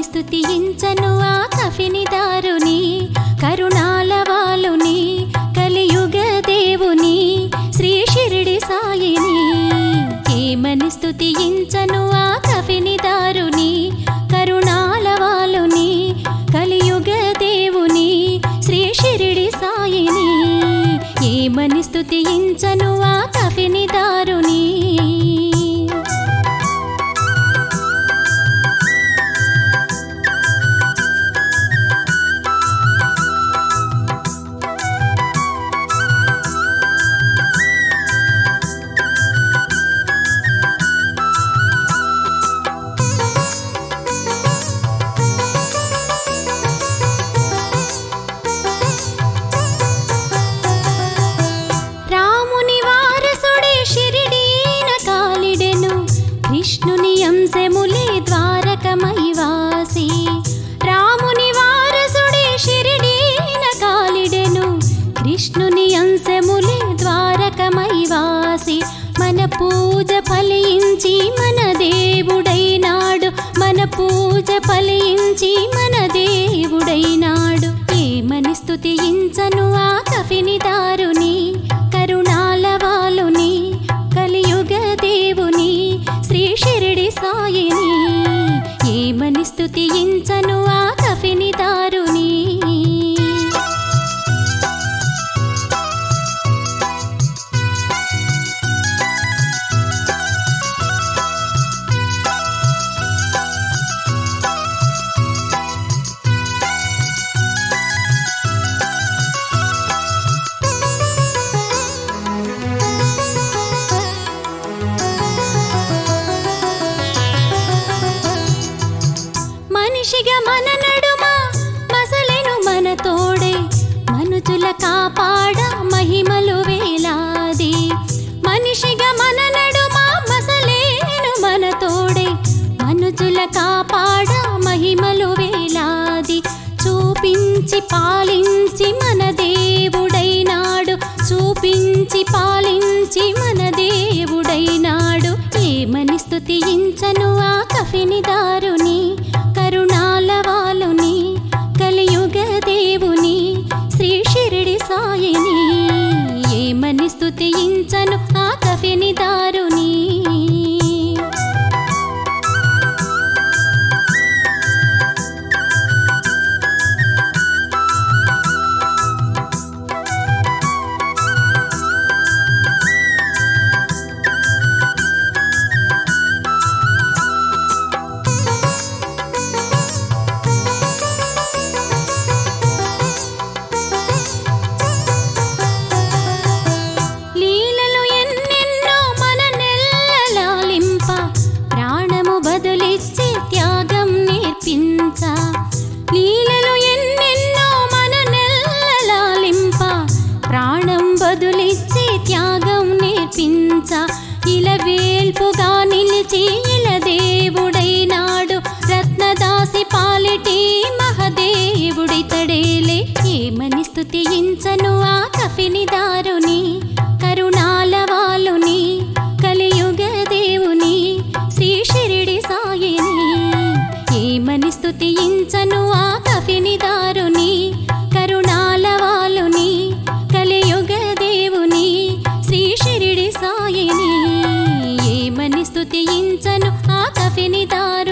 స్తుతించను ఆ కఫిని దారుని కరుణాల వాలుని కలియుగ దేవుని శ్రీ షిరిడి సాయిని ఏమని స్తుతించను ఆ కఫిని దారుని కరుణాల వాలుని కలియుగ దేవుని శ్రీ షిరిడి సాయిని ఏమని స్తుతించను ఆ కఫిని దారుని రాముని వారసుడే షిరిడీన కాలిడెను కృష్ణుని అంశములే ద్వారకమైవాసి రాముని వారసుడే షిరిడీన కాలిడెను కృష్ణుని అంశములే ద్వారకమైవాసి మన పూజ ఫలించి మన దేవుడైనాడు మన పూజ ఫలించి మన దేవుడైనాడు ఏమని స్తుతించను ఆ కఫిని దారుని కరుణాల వాలుని కలియుగ దేవుని శ్రీ షిరిడి సాయిని ఏమని స్తుతించను ఆ కఫిని దారుని మనిషిగా మన నడుమ మసలెను మన తోడే మనుజుల కాపాడ మహిమలు వేలాది మనిషిగా మన నడుమ మసలేను మన తోడే మనుజుల కాపాడ మహిమలు వేలాది చూపించి పాలించి మన దేవుడైనాడు చూపించి పాలించి మన దేవుడైనాడు ఏమని స్తుతించను ఆ కఫిని దారుని కరుణాల వాలుని కలియుగ దేవుని శ్రీ షిరిడి సాయిని ఏమని స్తుతించను ఆ కఫిని దారుని లీలలు ఎన్నెన్నో మన నెల్లలాలింప ప్రాణము బదులిచ్చి త్యాగం నేర్పించ లీలలు ఎన్నెన్నో మన నెల్లలాలింప ప్రాణం బదులిచ్చి త్యాగం నేర్పించ ఇల వేల్పుగా నిలిచి ఇల దేవుడైనాడు రత్నదాసి పాలిటి మహదేవుడితడేలే ఏమని స్తుతించను ఆ కఫిని దారుని కరుణాల వాలుని కలియుగ దేవుని శ్రీ షిరిడి సాయిని ఏమని స్తుతించను ఆ కఫిని దారుని కరుణాల వాలుని కలియుగ దేవుని శ్రీ షిరిడి సాయిని ఏమని స్తుతించను ఆ కఫిని దారుని